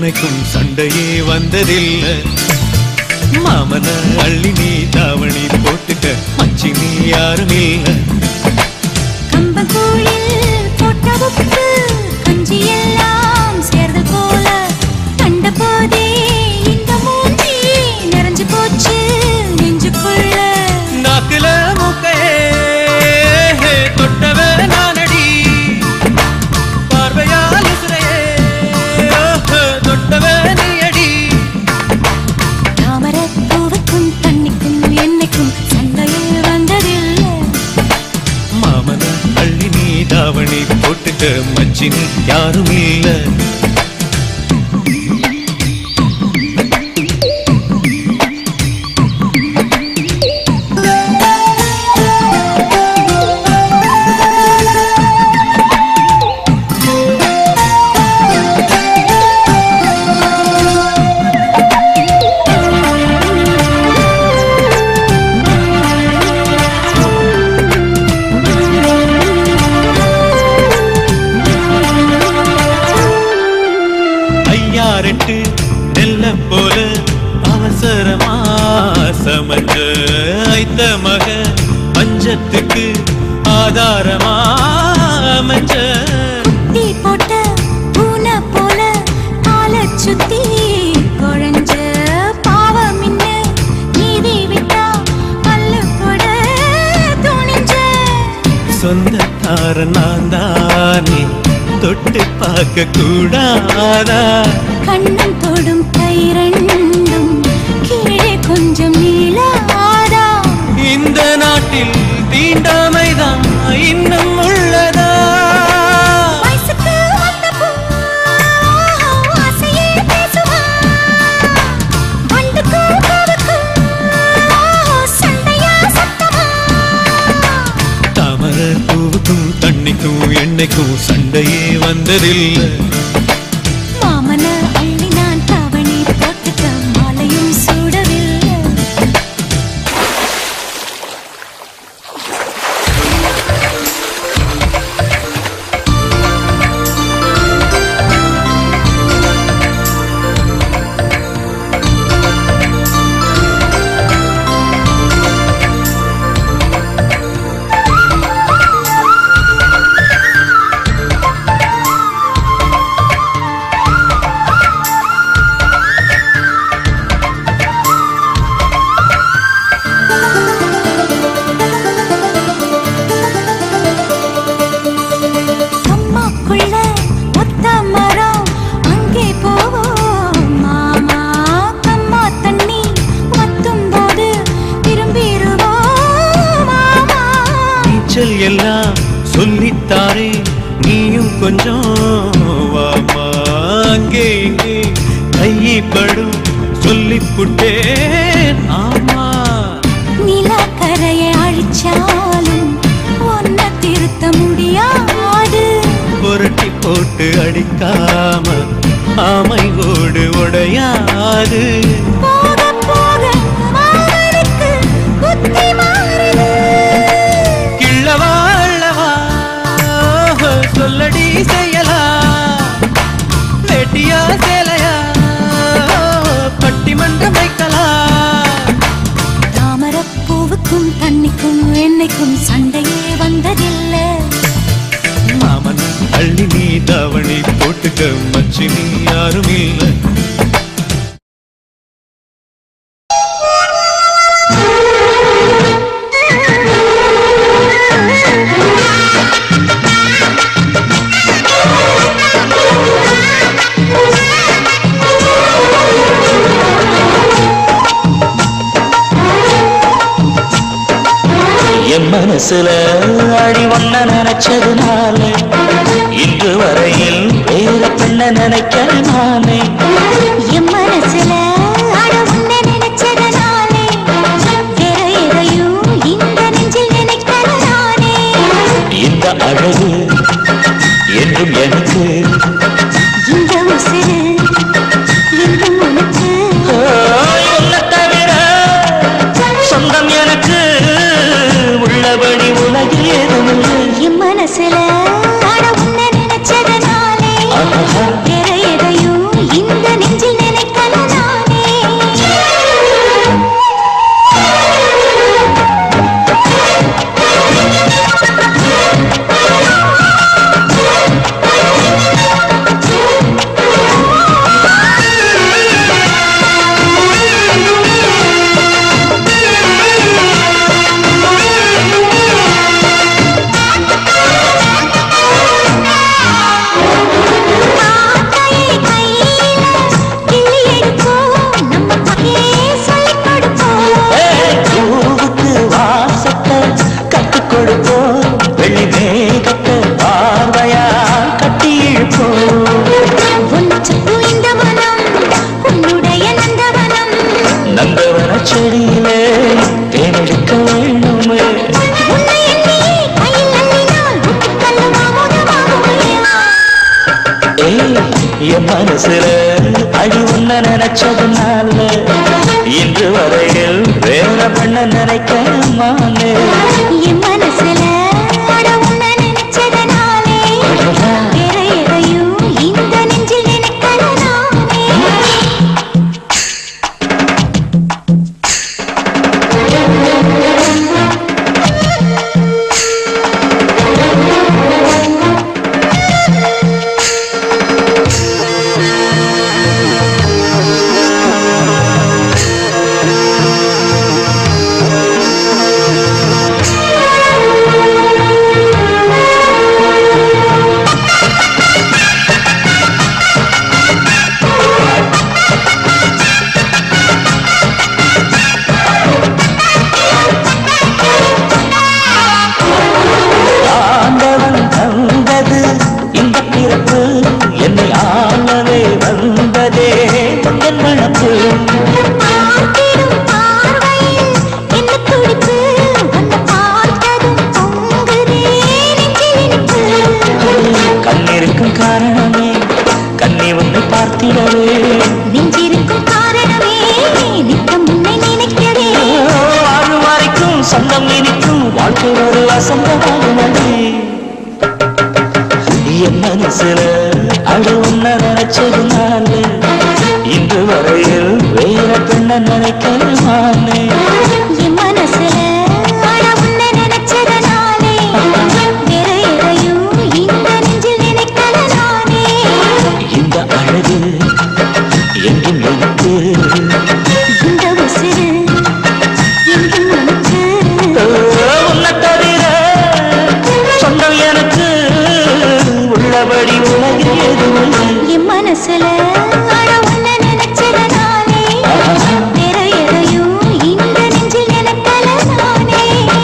என்னைக்கும் சண்டையே வந்ததில்லை மாமன அள்ளி நீ தாவணி போட்டுக்க மச்சி நீ யாரும் இல்லை கம்பங்கூழில் போட்ட உப்பு கஞ்சி எல்லாம் சேர்ந்து போல கண்ட போதே இந்த மூஞ்சி நிறைஞ்சு போச்சு நெஞ்சுக்குள்ள நாக்குல மூக்கையே தொட்டவ நானடி பார்வையால் உசுரையே ஓஹோ, தொட்டவ நீயடி தாமரை பூவுக்கும் தண்ணிக்கும் என்னைக்கும் சண்டையில் வந்ததில்லை மாமன அள்ளி நீ தாவணி போட்டுக்க மச்சி நீ யாரும் இல்லை ஐயாரெட்டு நெல்ல போல அவசரமா சமஞ்ச ஐத்த மக பஞ்சத்துக்கு ஆதாரமா அமைஞ்ச தீ போட்ட பூனை போல காலை சுத்தி குழஞ்ச பாவம் இன்ன நீதி விட்டா பல்லு போட துணிஞ்ச சொந்தக்கார நான் தானே தொட்டு பார்க்க கூடாதா கண்ணம் தொடும் கை ரெண்டும் கீழே கொஞ்சம் நீளாதா இந்த நாட்டில் தீண்டாமைதான் இன்னும் உள்ளதா வயசுக்கு வந்த பூ, ஆசையே பேசுவா. வண்டுக்கும் பூவுக்கும், சண்டையா சத்தமா. தாமர பூவுக்கும் தண்ணிக்கும் எண்ணெய்க்கும் சண்டையே வந்ததில்லை மாமன அள்ளி நான் தாவணி போட்டுக்க மாலையும் சூடவில்லை அம்மாக்குள்ள ஒத்த மரம் அங்கே போவோம் மாமா கம்மா தண்ணி வத்தும் போது திரும்பிடுவோம் மாமா நீச்சல் எல்லாம் சொல்லித்தாரே நீயும் கொஞ்சம் வாமா அங்கே இங்கே கையை படும் சொல்லிப்புட்டேன் ஆமா நிலக்கரையை அழிச்சாலும் ஒன்ன திருத்த முடியாது புரட்டி போட்டு அடிக்காம ஆமை ஓடு உடையாது போக போக மாமனுக்கு புத்தி மாறுது கிள்ளவா அள்ளவா சொல்லடி செய்யலா வெட்டியா சேலையா பட்டிமன்றம் வைக்கலாம் தாமரப்பூவுக்கும் தண்ணிக்கும் என்னைக்கும் சண்டையே வந்ததில்லை மாமன் அள்ளி நீ தாவணி போட்டுக்க மச்சி நீ யாரும் இல்லை என் மனசுல அடி ஒன்ன நினைச்சதுனால இன்று வரையில் வேற பெண்ண நினைக்கிற நானே என் மனசுல அட உன்னை நினைச்சதனாலே வேற எதையும் இந்த நெஞ்சில் நினைக்கிற நானே இந்த அழகு என்றும் எனக்கு இந்த உசிறு என்றும் உனக்கு ஓய், உன்னைத் தவிர சொந்தம் எனக்கு உள்ளபடி உலகில் எதுவும் இல்லை. என் மனசுல அட உன்னை நினைச்சதனாலே ஆஹா. வேற அடி உன்ன நினைச்சதுனால இன்று வரையில் வேற பண்ண நினைக்க மானே என் மனசுல அட உன்னை நினைச்சதனாலே வேற எதையும் இந்த நெஞ்சில் நினைக்கல நானே ஆண்டவன் தந்தது இந்த பிறப்பு என்னை ஆளவே வந்ததே என் வளர்ப்பு பார்த்திடும் பார்வையில் என்ன துடிப்பு உன்னை பார்த்ததும் பொங்குதே நெஞ்சில் இனிப்பு கண்ணிருக்கும் காரணமே கண்ணி உன்னை பார்த்திடவே நெஞ்சிருக்கும் காரணமே நித்தம் உன்னை நினைக்கவே வாழும் வரைக்கும் சொந்தம் இனிக்கும் வாழ்க்கை ஒரு வசந்தமாகுமதி என் மனசுல அடு உன்ன நினைச்சதுனால இன்று வரையில் வேற பெண்ண நினைக்கலாமே என் மனசுல அட உன்னை நினைச்சதனாலே வேற எதையும் இந்த நெஞ்சில் நினைக்கல நானே இந்த அழகு எங்கும் எனக்கு இந்த உசிறு எங்கும் உனக்கு உன்னை தவிர சொந்தம் எனக்கு உள்ளபடி உலகில் எதுவும் என் மனசுல அட உன்னை நினைச்சதனாலே வேற எதையும் இந்த நெஞ்சில் நினைக்கல நானே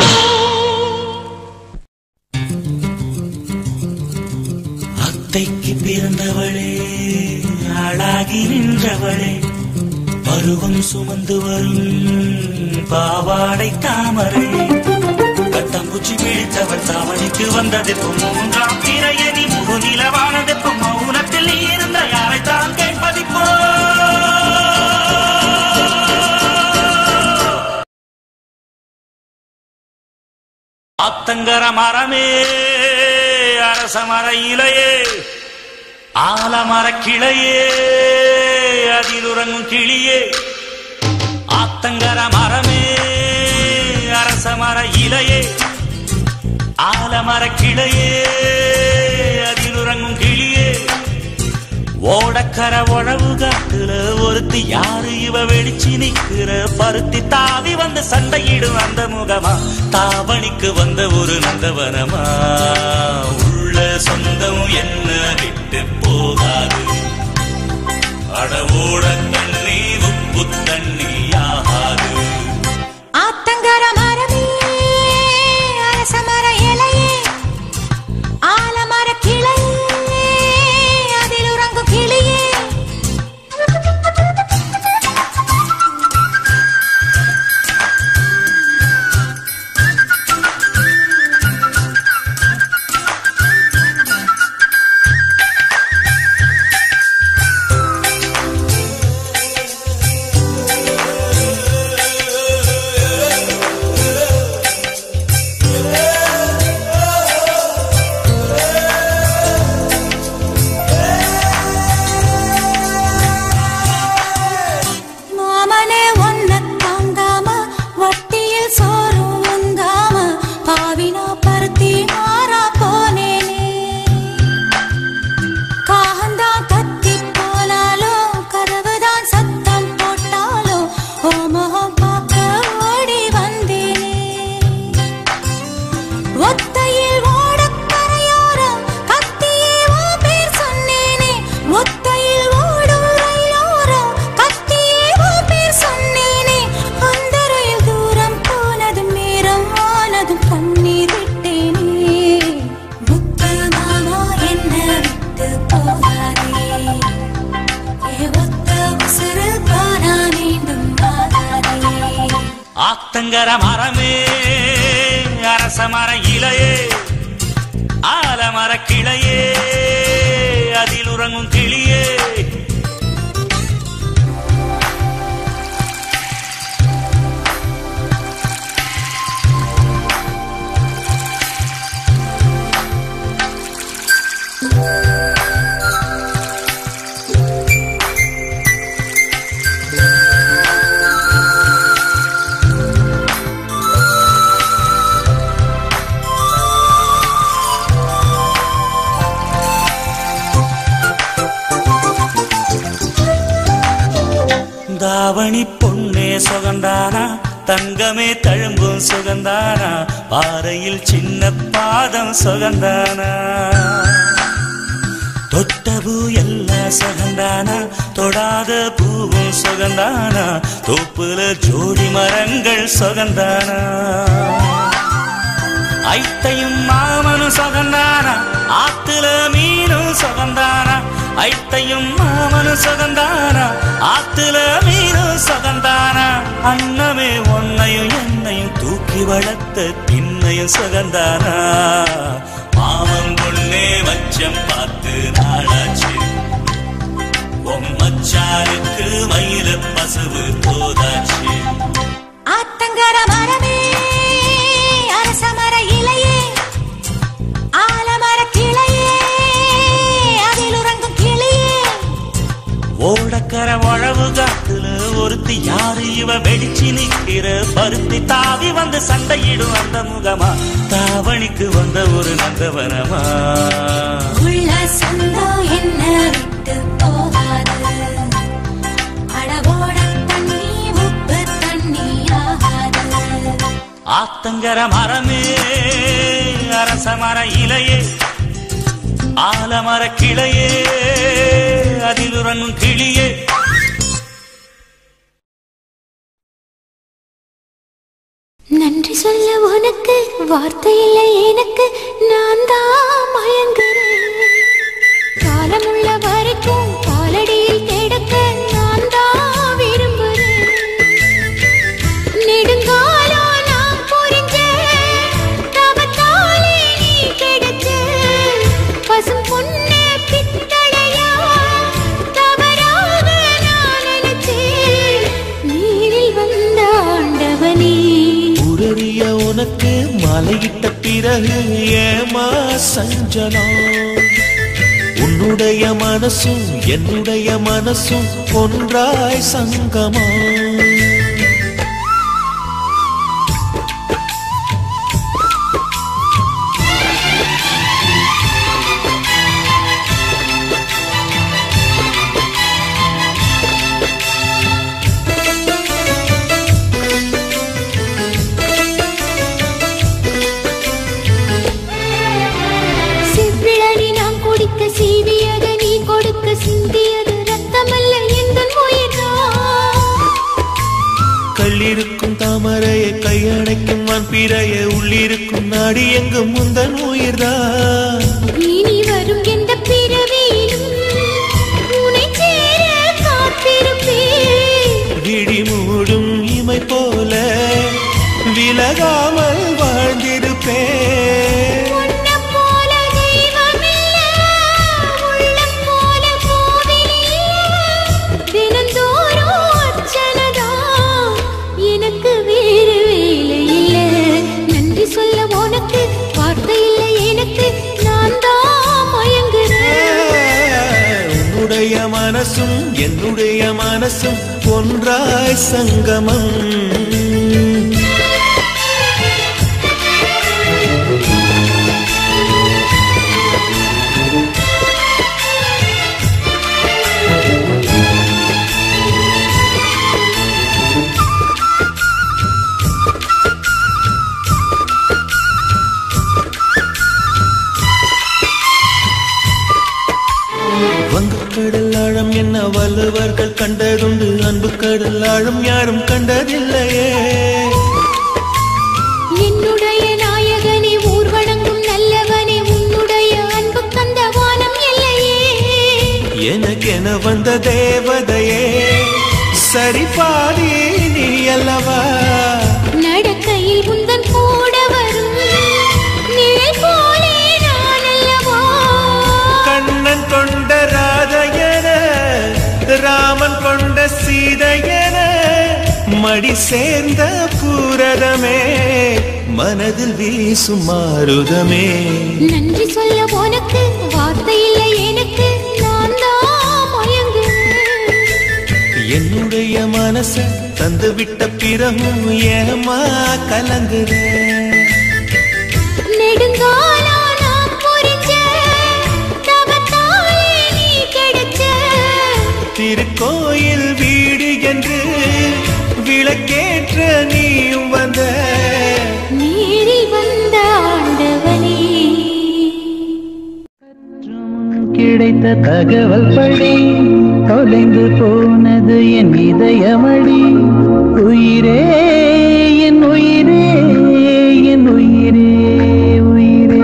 அத்தைக்கு பிறந்தவளே ஆளாகி நின்றவளே பருவம் சுமந்து வரும் பாவாடை தாமரை கட்டம்பூச்சி பிடித்தவள் தாவணிக்கு வந்ததெப்பும் மூன்றாம் திரையணி முகுநிலவானதெப்பும் மௌனத்தில் நீ இருந்த யாரைத்தான் கேட்பதிப்போ ஆத்தங்கர மரமே அரச மர இலையே ஆலமர கிளையே அதில் உறங்கும் கிளியே ஆத்தங்கர மரமே அரச மர இலையே ஆலமர கிளையே அதில் உறங்கும் கிளியே ஓடக்கர உழவு காட்டுல ஒருத்தி யாரு இவ வெடிச்சு நிக்கிற பருத்தி தாவி வந்து சண்டையிடும் அந்த முகமா தாவணிக்கு வந்த ஒரு நந்தவனமா உள்ள சொந்தம் என்ன விட்டு போகாது அடவோட தண்ணி உப்பு தண்ணி ஆகாது ஆத்தங்கர மரமே அரச மர இலையே ஆலமர கிளையே அதில் உறங்கும் கிளியே மாமனே ஒன்ன தாங்காம வட்டியில் சோறு உங்காம பாவினா பருத்தி மாறா போனேனே காகந்தான் கத்தி போனாலும் கதவுதான் சத்தம் போட்டாலும் ஓ முகம் பார்க்க ஓடி வந்தேனே ஒத்தையில் ஓடக்கரையோரம் கத்தியே உன் பேர் சொன்னேனே ஒத்தையில் ஓடும் ரயிலோரம் கத்தியே உன் பேர் சொன்னேனே அந்த ரயில் தூரம் போனதும் நேரம் ஆனதும் கண்ணீர் விட்டேனே முத்து மாமா என்ன விட்டு போகாதே ஏ ஒத்த உசுறு போனா மீண்டும் வாராதே ஆத்தங்கர மரமே அரச மர இலையே ஆலமர கிளையே அதில் உறங்கும் கிளியே தாவணி பொண்ணே சுகந்தானா தங்கமே தழும்பும் சுகந்தானா பாறையில் சின்ன பாதம் சுகந்தானா தொட்ட பூ எல்லாம் சுகந்தானா தொடாத பூவும் சுகந்தானா தோப்புல ஜோடி மரங்கள் சுகந்தானா ஐத்தையும் மாமனும் சுகந்தானா ஆத்துல மீனும் சுகந்தானா ஐத்தையும் மாமனும் சுகந்தானா ஆத்துல மீனும் சுகந்தானா அன்னமே ஒன்னையும் என்னையும் தூக்கி வளர்த்த பின்னையும் சுகந்தானா மாமன் பொண்ணே வச்சம் பார்த்து நாளாச்சு மச்சானுக்கு மயில பசுவு போதாச்சு ஆத்தங்கர மரமே அரச மர இலையே ஆலமர கிளையே அதில் உறங்கும் கிளியே ஓடக்கர உழவு காத்துல ஒருத்தி யாரு இவ வெடிச்சு நிக்கிற பருத்தி தாவி வந்து சண்டையிடும் அந்த முகமா தாவணிக்கு வந்த ஒரு நந்தவனமா உள்ள சொந்தம் என்ன விட்டு போகாது அடவோட தண்ணி உப்பு தண்ணி ஆகாது ஆத்தங்கர மரமே அரச மர இலையே ஆலமர கிளையே அதில் உறங்கும் கிளியே நன்றி சொல்ல உனக்கு வார்த்தை இல்லை எனக்கு நான் தான் மயங்குறேன் காலமுள்ள வரைக்கும் காலடியில் கிடக்க நான் தான் விரும்புறேன் நெடுங்காலம் நான் புரிஞ்சேன் தவத்தாலே நீ கிடைச்ச பசும் பொண்ணு பித்தளையா தவறாக நான் நினைச்சேன் நீரில் வந்த ஆண்டவனே உரறிய உனக்கு மலையிட்ட பிறகு ஏமா சஞ்சலம் உன்னுடைய மனசும் என்னுடைய மனசும் ஒன்றாய் சங்கமா செவ்விழனி நான் குடிக்க சீவியத நீ கொடுக்க சிந்தியது ரத்தமல்ல எந்த உயிர்தான் கல்லிருக்கும் தாமரையை கையணைக்கும் வான்பிறைய உள்ளிருக்கும் நாடி எங்கும் முந்தன் உயிர்தான் இனி வரும் எந்த பிறவியிலும் உனை சேர காத்திருப்பேன் விழி மூடும் இமை போல விலகாமல் வாழ்ந்திருப்பேன் உன்னைப் போல தெய்வமில்ல, உள்ளம் போல கோவிலில்ல. தினந்தோறும் அர்ச்சனைதான், எனக்கு வேறு வேலை இல்ல. நன்றி சொல்ல உனக்கு வார்த்தை இல்லை எனக்கு நான் தான் மயங்குறேன் உன்னுடைய மனசும் என்னுடைய மனசும் ஒன்றாய் சங்கமம் வங்கக்கடல் ஆழம் என்ன வள்ளுவர்கள் கண்டதுண்டு அன்பு கடல் ஆழம் யாரும் கண்டதில்லையே என்னுடைய நாயகனே ஊர் வணங்கும் நல்லவனே உன்னுடைய அன்பு கந்த வானம் இல்லையே எனக்கென வந்த தேவதையே சரி பாதி நீ அல்லவா நடக்கையில் உந்தன் கூட வரும் நிழல் போலே நான் அல்லவா கண்ணன் கொண்ட ராதையன ராமன் கொண்ட சீதையன மடி சேர்ந்த பூரதமே மனதில் வீசும் மாருதமே நன்றி சொல்ல உனக்கு வார்த்தை இல்லை எனக்கு நான் தான் மயங்குறேன் என்னுடைய மனச தந்து விட்ட பிறகும் ஏமா கலங்குறேன் நெடுங்காலம் நான் புரிஞ்சேன், தவத்தாலே நீ கிடைச்ச. திருக்கோயில் வீடு என்று விளக்கேற்ற நீயும் வந்த நேரில் வந்த ஆண்டவனே கிடைத்த தகவல் படி தொலைந்து போனது என் இதயமடி உயிரே என் உயிரே என் உயிரே உயிரே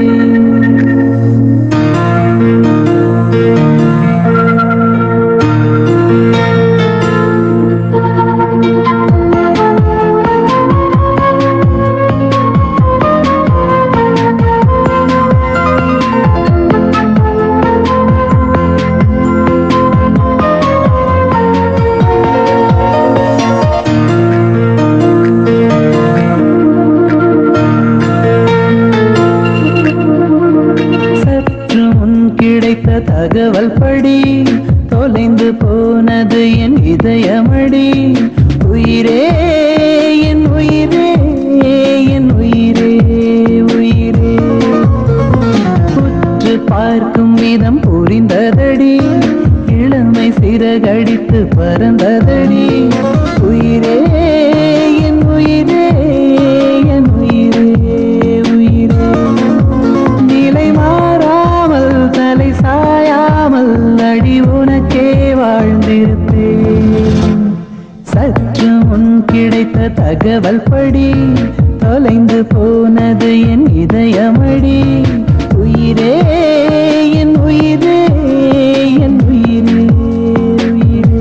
சற்று முன் கிடைத்த தகவல் படி தொலைந்து போனது என் இதயமடி உயிரே என் உயிரே என் உயிரே உயிரே உற்று பார்க்கும் விதம் புரிந்ததடி இளமை சிறகடித்து பறந்ததடி உயிரே என் உயிரே என் உயிரே உயிரே நிலை மாறாமல் தலை சாயாமல் அடி உனக்கே வாழ்ந்திருப்பேன் சற்று முன் கிடைத்த தகவல் படி தொலைந்து போனது என் இதயமடி உயிரே என் உயிரே என் உயிரே உயிரே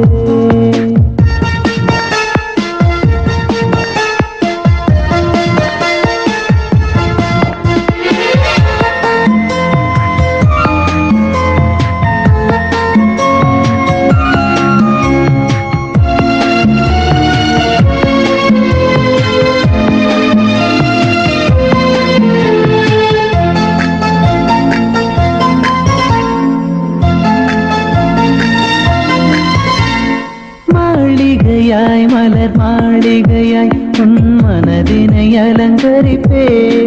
மாளிகையாய் மலர் மாளிகையாய் உன் மனதினை அலங்கரிப்பே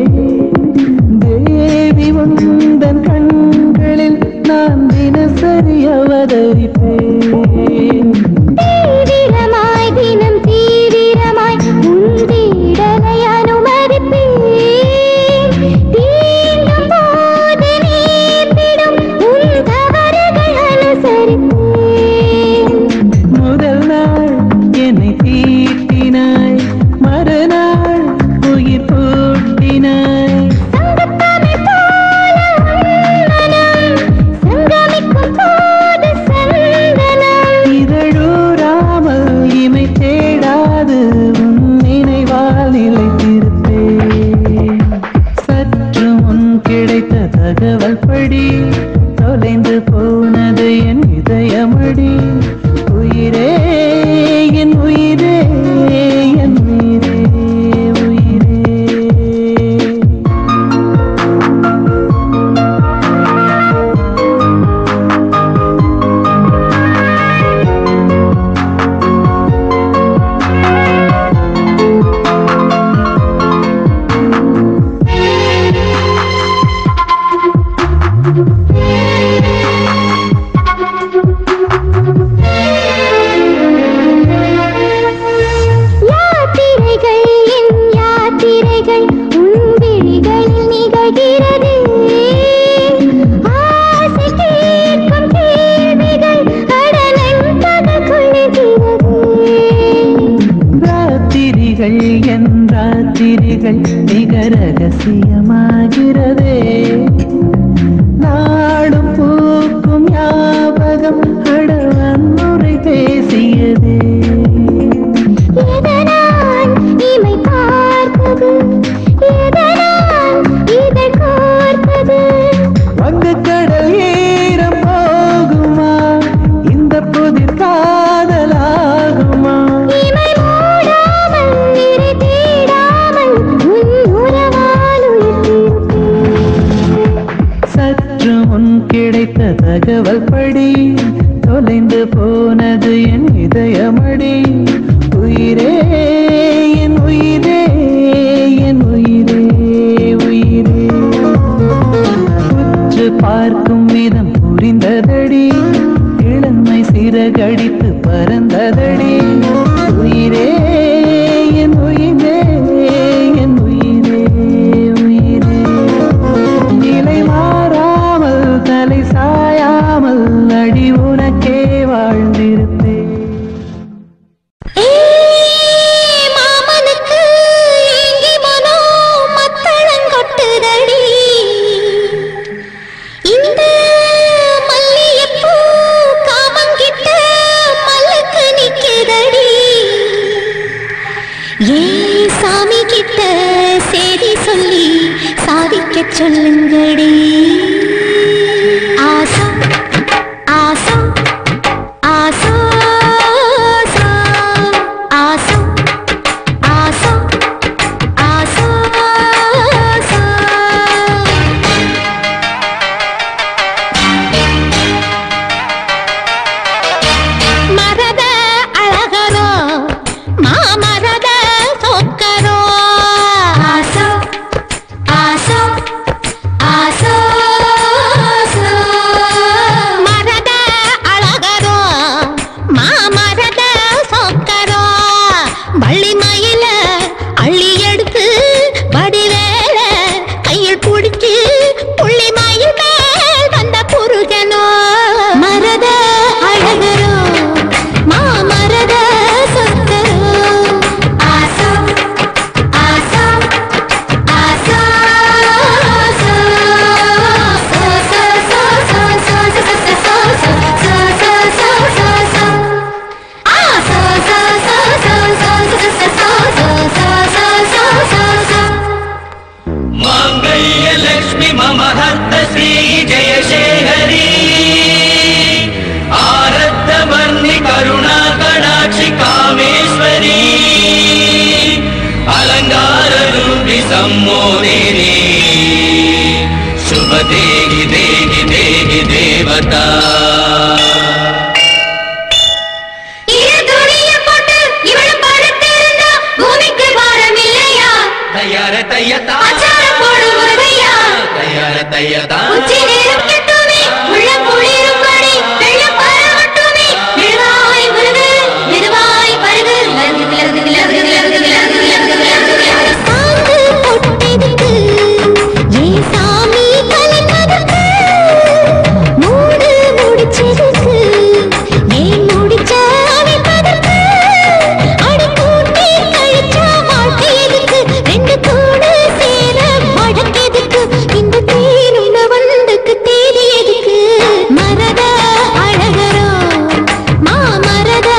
தேவி உந்தன் கண்களில் நான் தினசரி அவதரிப்பேன் தீவிரமாய் தினம் தீவிரமாய் உந்தீடனை அனுமதிப்பேன் தீண்டும் போது நேர்ந்திடும் உன் தவறுகள் அனுசரிப்பேன் முதல் நாள் என்னை தீட்டினாய் மறுநாள் உயிர் பூட்டினாய் சங்கத்தமிழ் போல மனம் சங்கமிக்கும் போது சந்தனம் இதழூராமல் இமை தேடாது உன் நினைவால் நிலைத்திருப்பேன் சற்று முன் கிடைத்த தகவல் படி தொலைந்து போனது என் இதயமடி உயிரே என் உயிரே என் உயிரே உயிரே Thank you. ஏன் சாமி கிட்ட செய்தி சொல்லி சாதிக்க சொல்லுங்கடி ஆசா ஆசா ஆசா ஆசா ஆசா ஆசா ஆசா ஆசா மரத அழகரோ மாமரத சொக்கரோ ஆசோ ஆசோ ஆசோ ஆசோ. மரத அழகரோ மாமரத சொக்கரோ வள்ளி மயில அள்ளி எடுத்து வடிவேல கையில் பிடிச்சு புள்ளி மயில் மேல் வந்த புருஷனோ மரத அழகரோ மாமரத சொக்கரோ ஆசோ ஆசோ ஆசோ ஆசோ. சோ, சோ, சோ, சோ, சோ, சோ, சோ, சோ, சோ, சோ, சோ, சோ, சோ, சோ. ஆ, சோ, சோ, சோ, சோ, சோ, சோ, சோ, சோ, சோ, சோ, சோ, சோ, சோ. மாங்கல்ய லக்ஷ்மி மம ஹர்த்த ஸ்ரீ ஜெயசேகரி ஆரத்த வர்ணி கருணா கடாட்சி காமேஸ்வரி அலங்கார ரூபி சம்மோதினி சுப தேகி தேகி தேகி தேவதா இரு துணிய போட்டு இவள் படுத்திருந்தா பூமிக்கு பாரம் இல்லையா தயார தையதா அச்சாரம் போடு முருகையா தயார தையதா உச்சி நேரம் கெட்டுமே உள்ள குளிரும்படி வெள்ளம் பரவட்டுமே மெதுவாய் முருகு மெதுவாய் பருகு லருகு லருகு லருகு லருகு லருகு லருகு லருகு சாந்து பொட்டெடுத்து ஏ சாமி கலந்ததுக்கு மூடு முடிச்சதுக்கு ஏன் முடிச்ச அமைப்பதற்கு அடி கூட்டி கழிச்சா வாழ்க்கை எதுக்கு ரெண்டு கூடு சேர வழக்கெதுக்கு இந்த தேனுள்ள வந்துக்கு தேடி எதுக்கு மரத அழகரோ மாமரத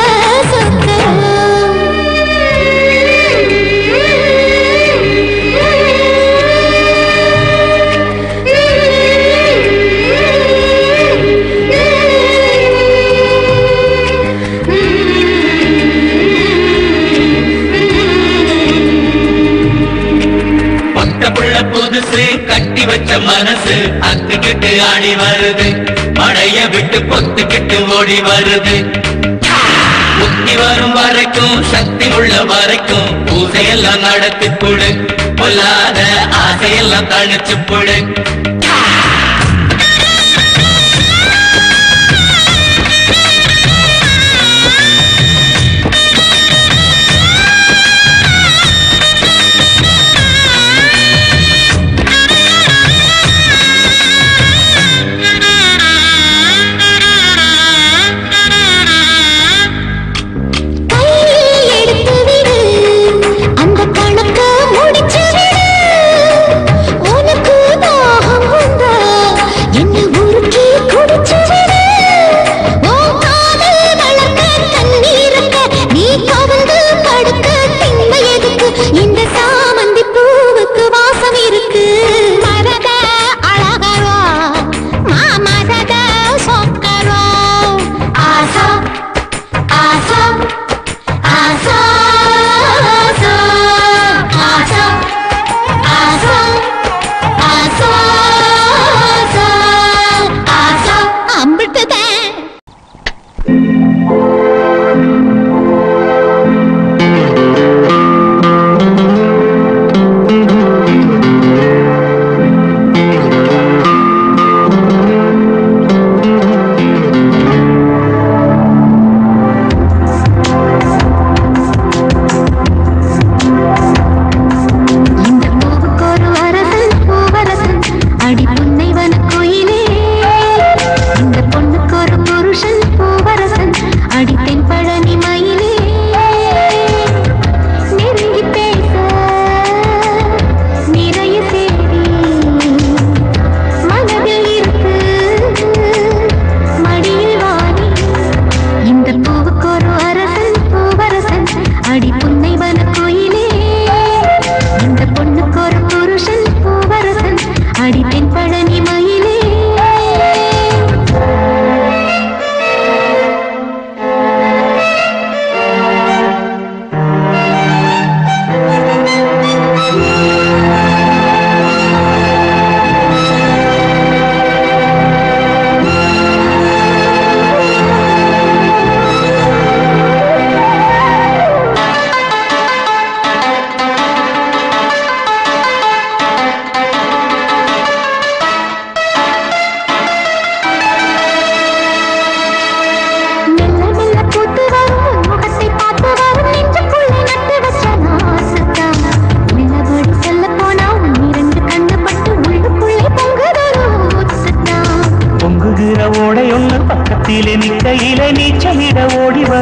பட்ட புள்ள புதுசு கட்டி வச்ச மனசு அத்துக்கிட்டு ஆடி வருது படைய விட்டு பொத்துக்கிட்டு ஓடி வருது புத்தி வரும் வரைக்கும் சக்தி உள்ள வரைக்கும் பூசையெல்லாம் நடத்தி கொடு பொல்லாத ஆசையெல்லாம் தணிச்சு கொடு கையில் எடுத்து விடு அந்த கணக்க முடிச்சு விடு உனக்கு தாகம் வந்தா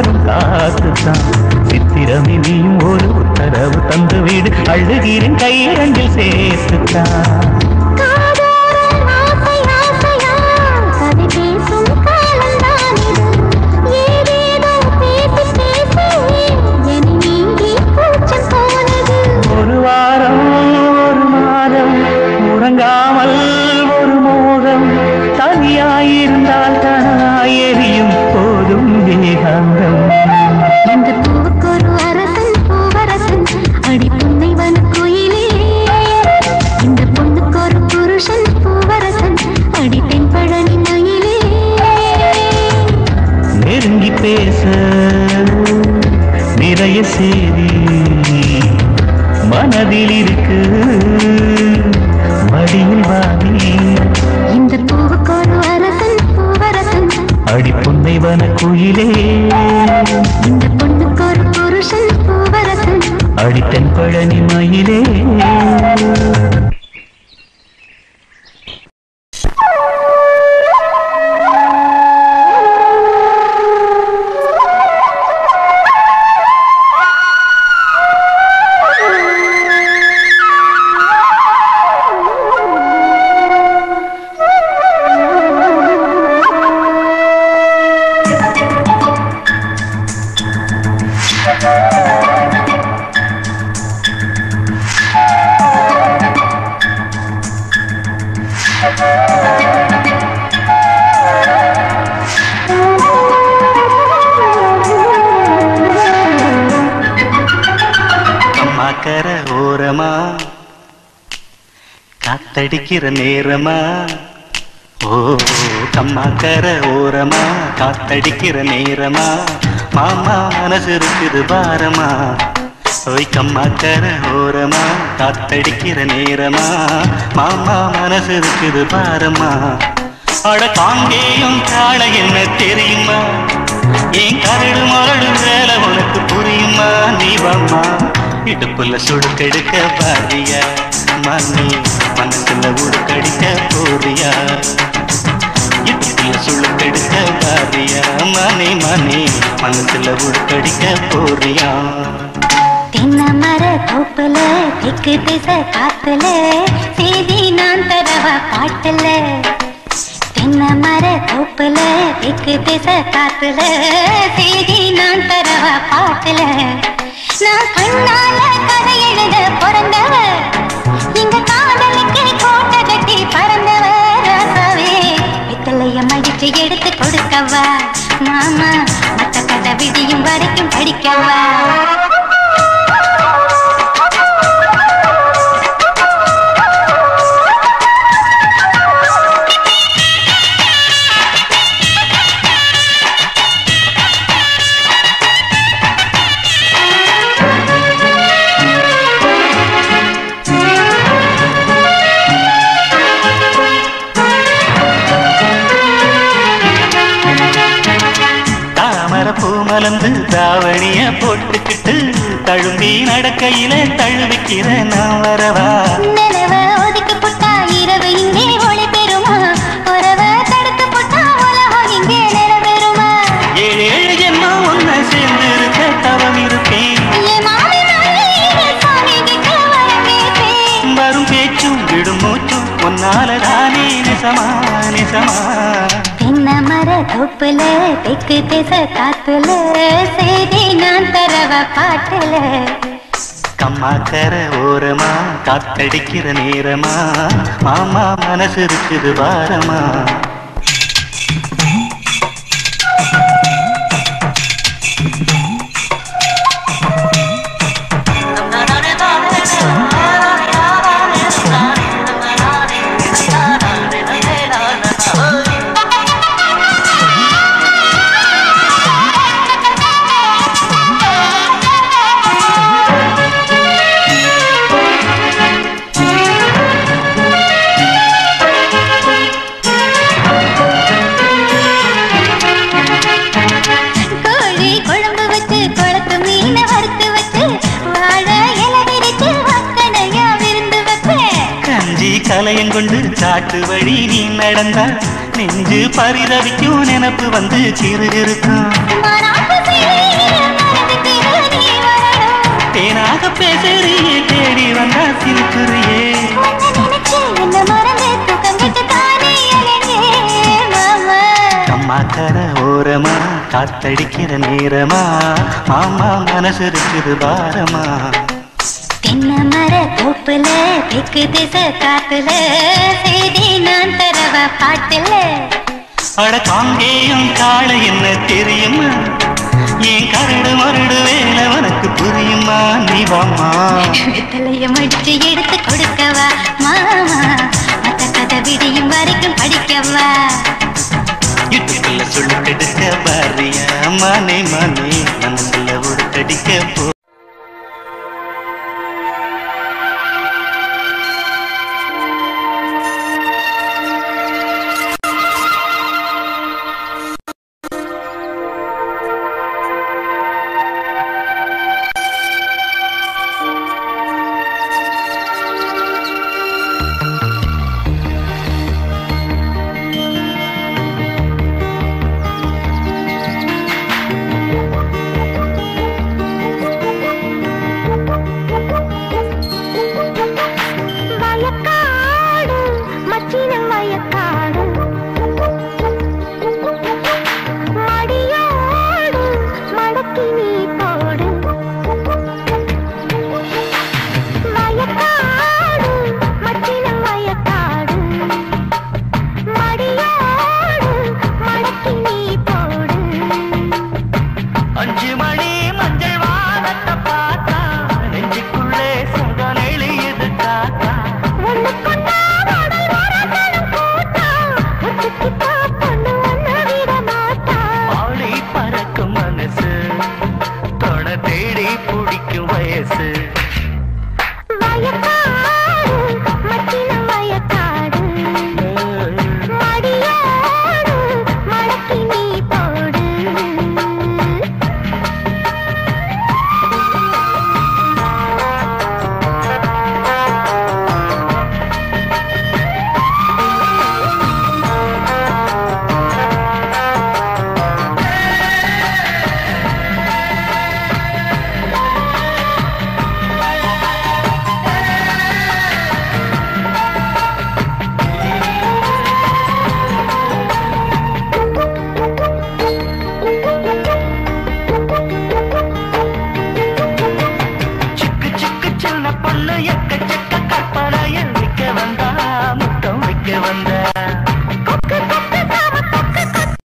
வரும் காத்துத்தான் சித்திரமே நீயும் ஒரு உத்தரவு தந்து வீடு அழுகிறேன் கைரண்டில் சேர்த்துத்தான் காதோரம் ஆசை ஆசையா கதை பேசும் காலம்தான் இது ஏதேதோ பேசி பேசி என்னை நீங்கி கூச்சம் போனது ஒரு வாரம் ஒரு மாதம் உறங்காமல் ஒரு மோகம் தனியாயிருந்தால் தனாய் எரியும் போதும் ஏகாந்தம் இந்த பூவுக்கு ஒரு அரசன் பூவரசன் அடி பொன்னை வனக்குயிலே இந்த பொண்ணுக்கு ஒரு புருஷன் பூவரசன் அடி பெண் பழனி மயிலே நெருங்கி பேச நிறைய செய்தி மனதில் இருக்கு மடியில் வாங்கி இந்த பூவுக்கு ஒரு அரசன் பூவரசன் அடி பொன்னை வன குயிலே இந்த பொண்ணுக்கு ஒரு புருஷன் பூவரசன் அடி தென் பழனி மயிலே அம்மாக்கர ஓரமா காத்தடிக்கிற நேரமா ஓ கம்மாக்கர ஓரமா காத்தடிக்கிற நேரமா மாமா மனசு இருக்குது பாரமா ஓய் கம்மாக்கர ஓரமா காத்தடிக்கிற நேரமா மாமா மனசு இருக்குது பாரமா அட காங்கேயும் காளை என்ன தெரியுமா என் கரடு மரடு வேலை உனக்கு புரியுமா நீ வாம்மா இடுப்புல சுடுக்கெடுக்க பாரியா மணி மனசுல உடுக்கடிக்க போறியா இடுப்புல சுடுக்கெடுக்க பாரியா மணி மணி மனசுல உடுக்கடிக்க போறியா தென்னை மர தோப்புல தெற்கு திசை காத்துல செய்தி நான் தரவா பாட்டுல தென்னை மர தோப்புல தெற்கு திசை காத்துல செய்தி நான் தரவா பாட்டுல நான் கண்ணால கதை எழுத பிறந்தவ எங்க காதலுக்கு கோட்டை கட்டி பறந்தவ ராசாவே பித்தளைய மடிச்சு எடுத்து கொடுக்கவா மாமா மத்த கதை விடியும் வரைக்கும் படிக்கவா தாமர பூ மலர்ந்து தாவணிய போட்டுக்கிட்டு தழும்பி நடக்கையில தழுவிக்கிற நான் வரவா நிலவ ஒதுக்கி புட்டா இரவு இங்கே ஒளி பெறுமா உறவ தடுத்து புட்டா உலகம் இங்கே நிலவெறுமா ஏழு ஏழு ஜென்மம் ஒன்ன சேர்ந்து இருக்க தவம் இருப்பேன் என் மாமி மாமி சாமி கிட்ட வரம் கேட்பேன் வரும் பேச்சும் விடும் மூச்சும் ஒன்னால தானே நிசமா நிசமா தென்னை மர தோப்புல தெற்கு திசை காத்துல செய்தி நான் தரவ பாட்டுல கம்மாக்கர ஓரமா காத்தடிக்கிற நேரமா மாமா மனசு இருக்குது பாரமா கோழி குழம்பு வச்சு குளத்து மீன வறுத்து வச்சு வாழை இல விரிச்சு வக்கனையா விருந்து வைப்பேன் கஞ்சி கலையம் கொண்டு காட்டு வழி நீ நடந்தா நெஞ்சு பரிதவிக்கும் நினப்பு வந்து சிறு இருக்கும் மாநாட்டு சீலை கர ஓரமா காத்தடிக்கிற நேரமா மாமா மனசு இருக்குது பாரமா தென்னை மர தோப்புல தெற்கு திசை காத்துல செய்தி நான் தரவ பாட்டுல அட காங்கேயும் காளை என்ன தெரியுமா என் கரடு மருடு வேலை உனக்கு புரியுமா நீ வாமா வெத்தலைய மடிச்சு எடுத்து கொடுக்கவா மாமா மத்த கதை விடியும் வரைக்கும் படிக்கவா இட்டுக்குள்ள சொல்லு கெடுக்க பாரியா மானே மானே மனசுல ஒரு கடிக்க போ வயக்காடு மச்சினம் வயக்காடு மடியோடு மடக்கி நீ போடு வயக்காடு மச்சினம் வயக்காடு மடியோடு மடக்கி நீ போடு அஞ்சு மணி மஞ்சள் வானத்தை பார்த்தா நெஞ்சுக்குள்ளே சுகம் எழுது காத்தா ஒண்ணுக்கொண்டா உடல் வரதனம் கூட்டா ஒத்துக்கிட்டா பொண்ணு ஒண்ணு விட மாட்டா ஆடி பறக்கும் மனசு தொட தேடி பிடிக்கும் வயசு வயக்காடு மச்சினம் வயக்காடு மடியோடு மடக்கி நீ போடு சிக்கு சிக்கு சின்ன பொண்ணு எக்கச்சக்க கற்பனையில் நிக்க வந்தா முத்தம் வைக்க வந்தா கொக்கு கொக்கு சாம கொக்கு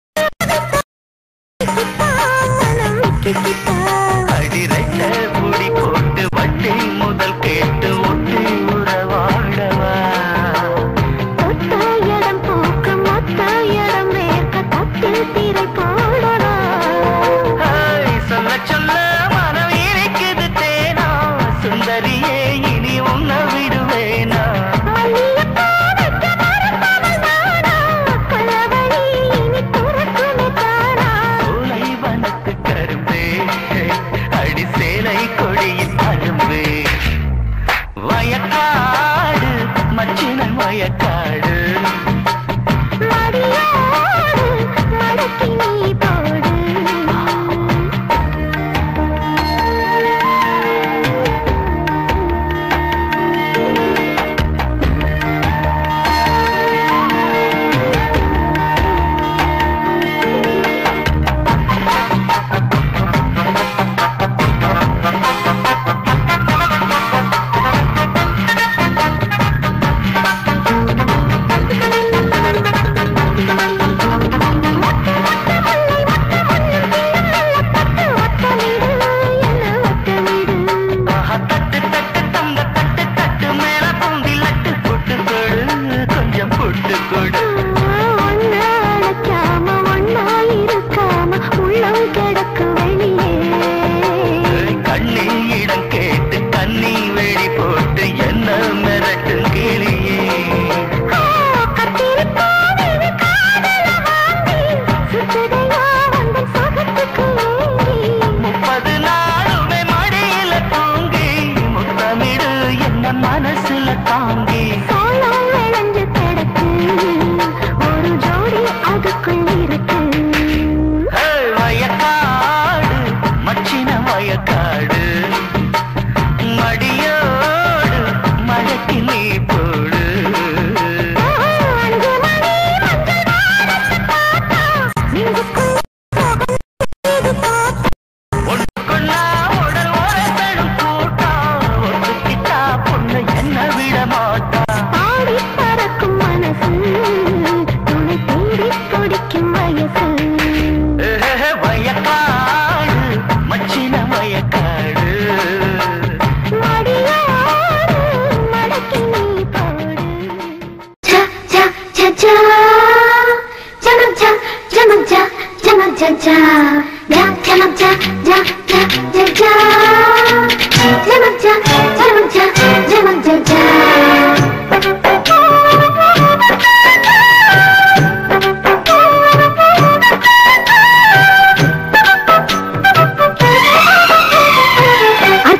கொக்கு மனம் விக்கிக்கிட்டா அடிரைட்ட புடி போட்டு வட்டி முதல் கேட்டு ஒட்டி உறவாடவா தொட்ட இடம் பூக்கு மொத்த இடம் மேற்க தட்டில் திரை போடலாம் ஹாய், சொல்ல சொல்ல மனம் இருக்குது தேனா சுந்தரியே இனி உன்ன விடுவேனா மல்லியப்பூ வைக்க மறப்பவள் நானா? கொலவழி இனி துறக்குமே தானா? சோலை வனத்து கரும்பே அடி சேலை கொடியின் அரும்பே வயக்க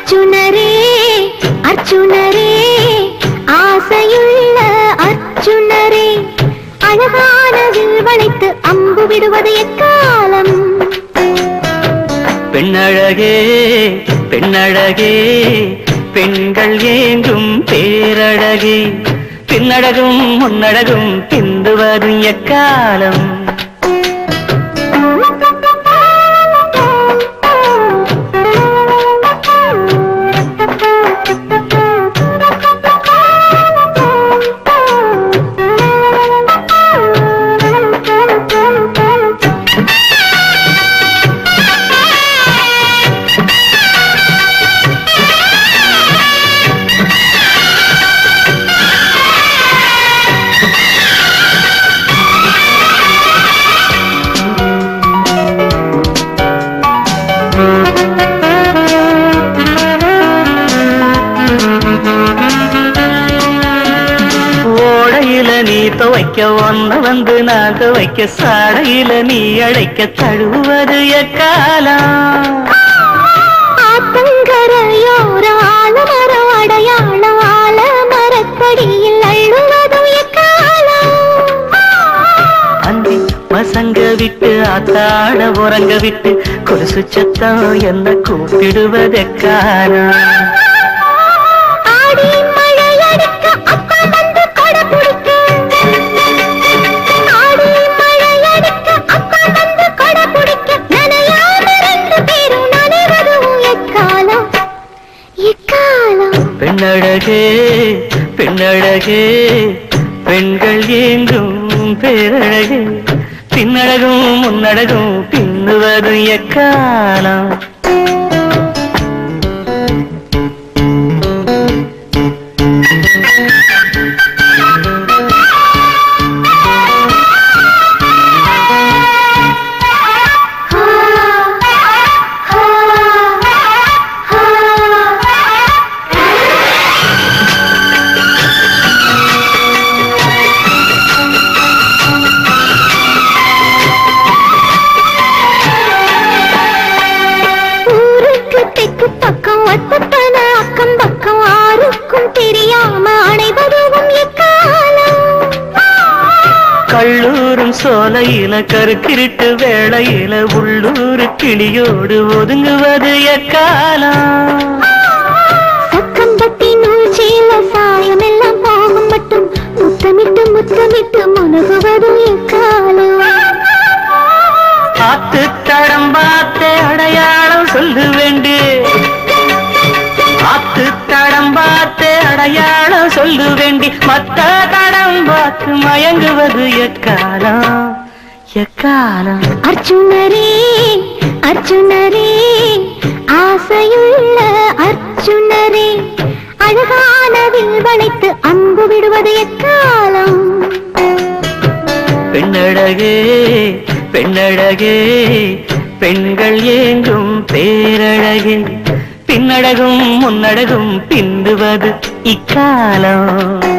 அர்ஜுனரே அர்ஜுனரே ஆசையுள்ள அர்ஜுனரே அழகானதில் வளைத்து அம்பு விடுவது எக்காலம் பெண்ணழகே பெண்ணழகே பெண்கள் ஏங்கும் பேரழகே பின்னழகும் முன்னழகும் பிந்துவதும் எக்காலம் ஓடையில நீ துவைக்க ஒன்ன வந்து நான் துவைக்க சாடையில நீ அழைக்க தழுவது எக்காலம் ஆத்தங்கரையோர ஆலமரம் அடையாளம் ஆலமரத்தடியில் அள்ளுவதும் எக்காலம் அந்தி பசங்க விட்டு ஆத்தாட உறங்க விட்டு கொலுசு சத்தம் என்ன கூப்பிடுவதெக்காலம் ஆடி மழை அடிக்க அப்பா வந்து கொடை பிடிக்க ஆடி மழை அடிக்க அப்பா வந்து கொடை பிடிக்க நனையாம ரெண்டு பேரும் நனைவதும் எக்காலம் எக்காலம் பெண்ணழகே பெண்ணழகே பெண்கள் ஏங்கும் பேரழகே பின்னழகும் முன்னழகும் பின்னுவதும் எக்காலம் ஊருக்கு தெற்கு பக்கம் ஒத்தப்பன அக்கம் பக்கம் ஆருக்கும் தெரியாம அனைவரும் எக்காலம் கள்ளூரும் சோலையில கருக்கிருட்டு வேளையில உள்ளூர் கிளியோடு ஒதுங்குவது எக்காலம் சக்கம்பட்டி நூற்றில சாயம் எல்லாம் போகும் மட்டும் முத்தமிட்டு முத்தமிட்டு முனகுவதும் எக்காலம் ஆத்து தடம் பார்த்து அடையாளம் சொல்லு வேண்டு ஆத்து தடம் பார்த்து அடையாளம் சொல்லு வேண்டி மத்த தடம் பார்த்து மயங்குவது எக்காலம் எக்காலம் அர்ஜுனரே அர்ஜுனரே ஆசையுள்ள அர்ஜுனரே அழகானதில் வளைத்து அம்பு விடுவது எக்காலம் பெண்ணழகே பெண்ணழகே பெண்கள் ஏங்கும் பேரழகே பின்னழகும் முன்னழகும் பிந்துவது இக்காலம்